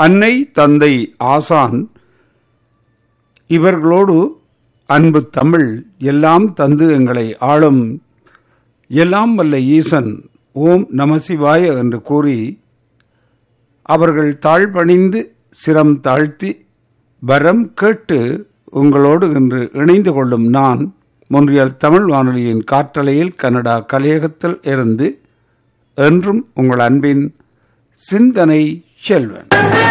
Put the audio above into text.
அன்னை தந்தை ஆசான் இவர்களோடு அன்பு தமிழ் எல்லாம் தந்து எங்களை ஆளும் எல்லாம் வல்ல ஈசன் ஓம் நமசிவாய என்று கூறி அவர்கள் தாழ்பணிந்து சிரம் தாழ்த்தி வரம் கேட்டு உங்களோடு இன்று இணைந்து கொள்ளும் நான் மொன்றியல் தமிழ் வானொலியின் காற்றலையில் கனடா கலையகத்தில் இருந்து என்றும் உங்கள் அன்பின் சிந்தனை செல்வன்